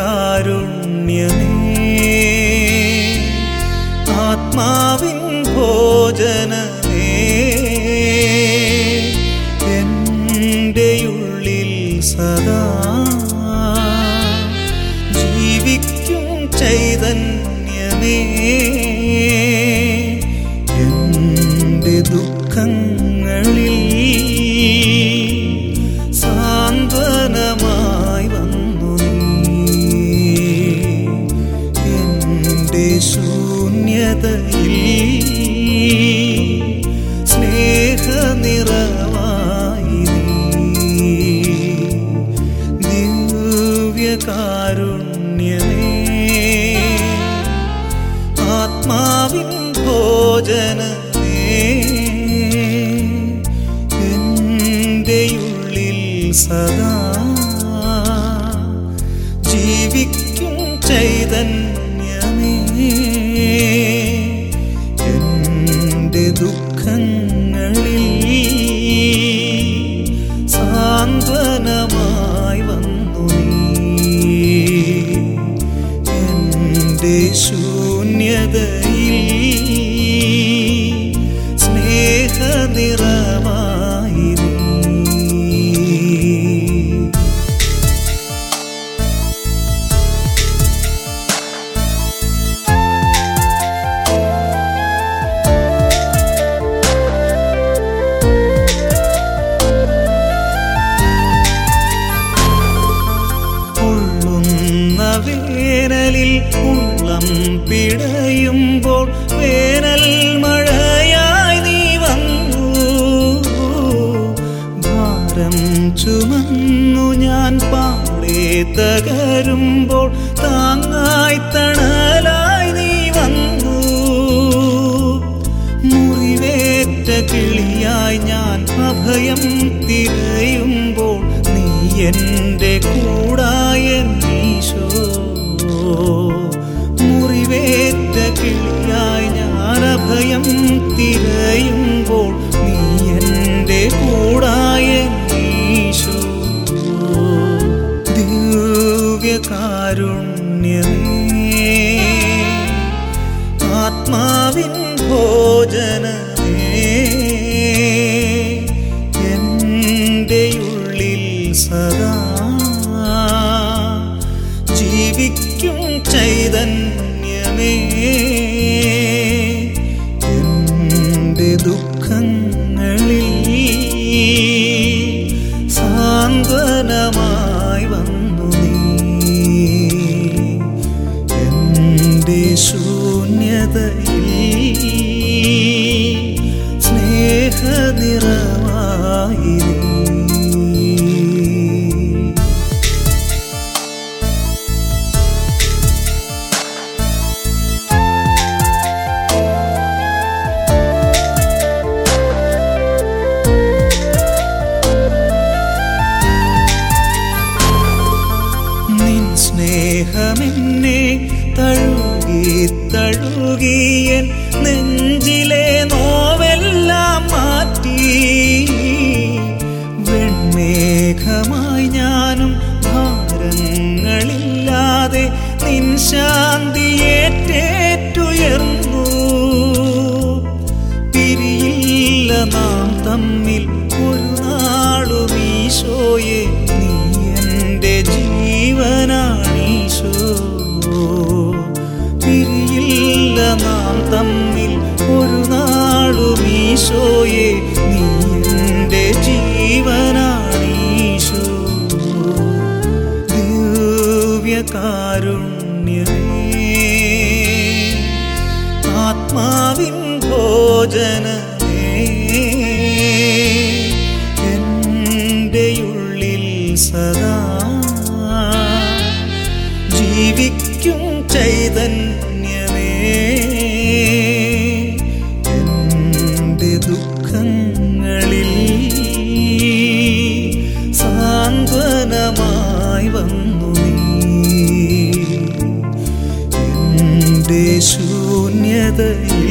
ആത്മാവിൻ ഭോജനമേ എൻ്റെ ഉള്ളിൽ സദാ ജീവിക്കും ചൈതന്യമേ എൻ്റെ ദുഃഖങ്ങളിൽ സാന്ത്വനമായി വന്നു നീ എൻ്റെ ശൂന്യതയിൽ സ്നേഹനിറവായി നീ ദിവ്യകാരുണ്യമേ ആത്മാവിൻ ഭോജനമേ എൻ്റെ ഉള്ളിൽ സദാ ജീവിക്കും ചൈതന്യമേ എൻ്റെ ദുഃഖങ്ങളിൽ സാന്ത്വനമായി വന്നു നീ എൻ്റെ ശൂന്യതയിൽ സ്നേഹനിറമായി നീ പൊള്ളുന്ന വേനലിൽ ഉള്ളം പിടയുമ്പോൾ വേനൽ മഴയായി നീ വന്നു ഭാരം ചുമന്നു ഞാൻ പാടെ തകരുമ്പോൾ താങ്ങായി തണലായി നീ വന്നു മുറിവേറ്റ കിളിയായി ഞാൻ അഭയം തിരയുമ്പോൾ നീ എൻ്റെ കൂടായ നീശോ മുറിവേറ്റ കിളിയായി ഞാൻ അഭയം തിരയുമ്പോൾ നീ എൻ്റെ കൂടായ നീശോ ദിവ്യകാരുണ്യമേ ആത്മാവിൻ ഭോജനമേ എൻ്റെ ഉള്ളിൽ സദാ ജീവിക്കും ചൈതന്യമേ എൻ്റെ ദുഃഖങ്ങളിൽ സാന്ത്വനമായി വന്നു നീ എൻ്റെ ശൂന്യതയിൽ സ്നേഹനിറവായി നീ നിൻ സ്നേഹമെന്നെ തഴുകി തഴുകിയൻ നെഞ്ചിലെ നോവെല്ലാം മാറ്റി വെൺമേഘമായി ഞാനും ഭാരങ്ങളില്ലാതെ നിൻ ശാന്തിയേറ്റേറ്റുയർന്നു പിരിയില്ല നാം തമ്മിൽ ഒരു നാളും ഈശോയെ നീ എൻ്റെ ജീവനാണീശോ പിരിയില്ല നാം തമ്മിൽ ഒരു നാളും ഈശോയെ നീ എൻ്റെ ജീവനാണീശോ ദിവ്യകാരുണ്യമേ ആത്മാവിൻ ഭോജനമേ എൻ്റെ ഉള്ളിൽ സദാ ജീവിക്കും ചൈതന്യമേ എൻ്റെ ദുഃഖങ്ങളിൽ സാന്ത്വനമായി വന്നു നീ എൻ്റെ ശൂന്യതയിൽ